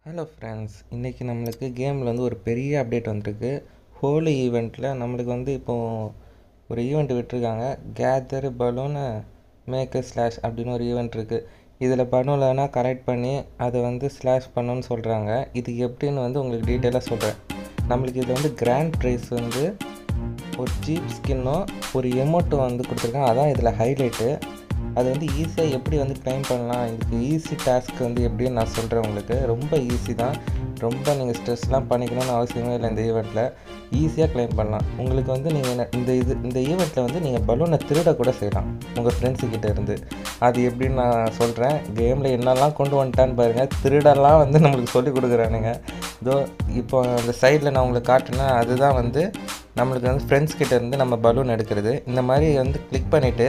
hello friends இன்றைக்கி நம்மளுக்கு கேமில் வந்து ஒரு பெரிய அப்டேட் வந்திருக்கு ஹோலி ஈவெண்ட்டில் நம்மளுக்கு வந்து இப்போது ஒரு ஈவெண்ட் விட்டுருக்காங்க கேதர் பலூனு மேக்கர் ஸ்லாஷ் அப்படின்னு ஒரு ஈவெண்ட் இருக்குது இதில் பலூன்லனா கலெக்ட் பண்ணி அதை வந்து ஸ்லாஷ் பண்ணணும்னு சொல்கிறாங்க இது எப்படின்னு வந்து உங்களுக்கு டீட்டெயிலாக சொல்கிறேன் நம்மளுக்கு இதில் வந்து கிராண்ட் ப்ரைஸ் வந்து ஒரு ஜீப் ஸ்கின்னும் ஒரு எமோட்டும் வந்து கொடுத்துருக்காங்க அதான் இதில் ஹைலைட்டு அது வந்து ஈஸியாக எப்படி வந்து க்ளைம் பண்ணலாம் இதுக்கு ஈஸி டாஸ்க் வந்து எப்படின்னு நான் சொல்கிறேன் உங்களுக்கு ரொம்ப ஈஸி தான் ரொம்ப நீங்கள் ஸ்ட்ரெஸ்லாம் பண்ணிக்கணும்னு அவசியமே இல்லை இந்த ஈவெண்ட்டில் ஈஸியாக க்ளைம் பண்ணலாம் உங்களுக்கு வந்து நீங்கள் இந்த இது இந்த ஈவெண்ட்டில் வந்து நீங்கள் பலூனை திருட கூட செய்யலாம் உங்கள் ஃப்ரெண்ட்ஸுக்கிட்ட இருந்து அது எப்படின்னு நான் சொல்கிறேன் கேமில் என்னெல்லாம் கொண்டு வந்துட்டான்னு பாருங்கள் திருடெல்லாம் வந்து நம்மளுக்கு சொல்லி கொடுக்குறானுங்க இதோ இப்போ அந்த சைடில் நான் உங்களுக்கு காட்டுனா அதுதான் வந்து நம்மளுக்கு வந்து ஃப்ரெண்ட்ஸ் கிட்ட இருந்து நம்ம பலூன் எடுக்கிறது இந்த மாதிரி வந்து கிளிக் பண்ணிவிட்டு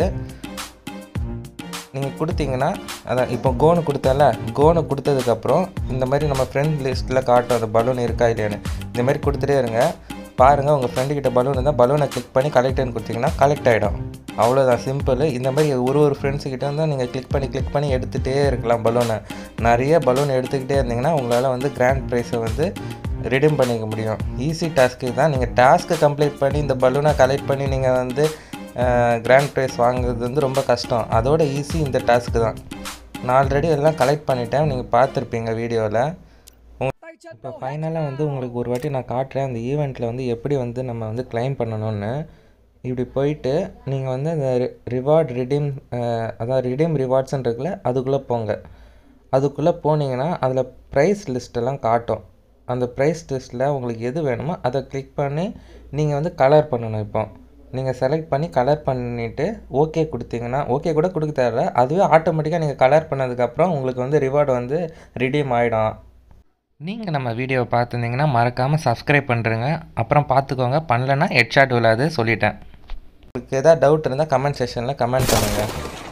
நீங்கள் கொடுத்தீங்கன்னா அதான் இப்போ கோனு கொடுத்தல கோனு கொடுத்ததுக்கப்புறம் இந்த மாதிரி நம்ம ஃப்ரெண்ட் லிஸ்ட்டில் காட்டும் அந்த பலூன் இருக்கா இல்லையான்னு இந்த மாதிரி கொடுத்துட்டே இருங்க பாருங்கள் உங்கள் ஃப்ரெண்டுக்கிட்ட பலூன் இருந்தால் பலூனை கிளிக் பண்ணி கலெக்ட்னு கொடுத்தீங்கன்னா கலெக்ட் ஆகிடும் அவ்வளோதான் சிம்பிள் இந்த மாதிரி ஒரு ஒரு ஃப்ரெண்ட்ஸுக்கிட்ட இருந்தால் நீங்கள் கிளிக் பண்ணி கிளிக் பண்ணி எடுத்துகிட்டே இருக்கலாம் பலூனை நிறைய பலூன் எடுத்துக்கிட்டே இருந்தீங்கன்னா உங்களால் வந்து கிராண்ட் ப்ரைஸை வந்து ரிடீம் பண்ணிக்க முடியும் ஈஸி டாஸ்க்கு தான் நீங்கள் டாஸ்க்கு கம்ப்ளீட் பண்ணி இந்த பலூனை கலெக்ட் பண்ணி நீங்கள் வந்து கிராண்ட் ப்ரைஸ் வாங்குறது வந்து ரொம்ப கஷ்டம் அதோட ஈஸி இந்த டாஸ்க்கு தான் நான் ஆல்ரெடி எல்லாம் கலெக்ட் பண்ணிட்டேன் நீங்கள் பார்த்துருப்பீங்க வீடியோவில் இப்போ ஃபைனலாக வந்து உங்களுக்கு ஒரு வாட்டி நான் காட்டுறேன் அந்த ஈவெண்ட்டில் வந்து எப்படி வந்து நம்ம வந்து கிளைம் பண்ணணும்னு இப்படி போயிட்டு நீங்கள் வந்து அந்த ரிவார்ட் ரிடீம் அதான் ரிடீம் ரிவார்ட்ஸ்ன்னு இருக்குல்ல அதுக்குள்ளே போங்க அதுக்குள்ளே போனீங்கன்னா அதில் ப்ரைஸ் லிஸ்ட்டெல்லாம் காட்டும் அந்த ப்ரைஸ் லிஸ்ட்டில் உங்களுக்கு எது வேணுமோ அதை கிளிக் பண்ணி நீங்கள் வந்து கலர் பண்ணணும் இப்போ நீங்கள் செலக்ட் பண்ணி கலர் பண்ணிவிட்டு ஓகே கொடுத்தீங்கன்னா ஓகே கூட கொடுக்க தேவை அதுவே ஆட்டோமேட்டிக்காக நீங்கள் கலர் பண்ணதுக்கப்புறம் உங்களுக்கு வந்து ரிவார்டு வந்து ரிடீம் ஆகிடும் நீங்கள் நம்ம வீடியோவை பார்த்துருந்தீங்கன்னா மறக்காமல் சப்ஸ்கிரைப் பண்ணுறேங்க அப்புறம் பார்த்துக்கோங்க பண்ணலன்னா ஹெட்ஷாட் விழாது சொல்லிட்டேன் உங்களுக்கு எதாவது டவுட் இருந்தால் கமெண்ட் செக்ஷனில் கமெண்ட் பண்ணுங்கள்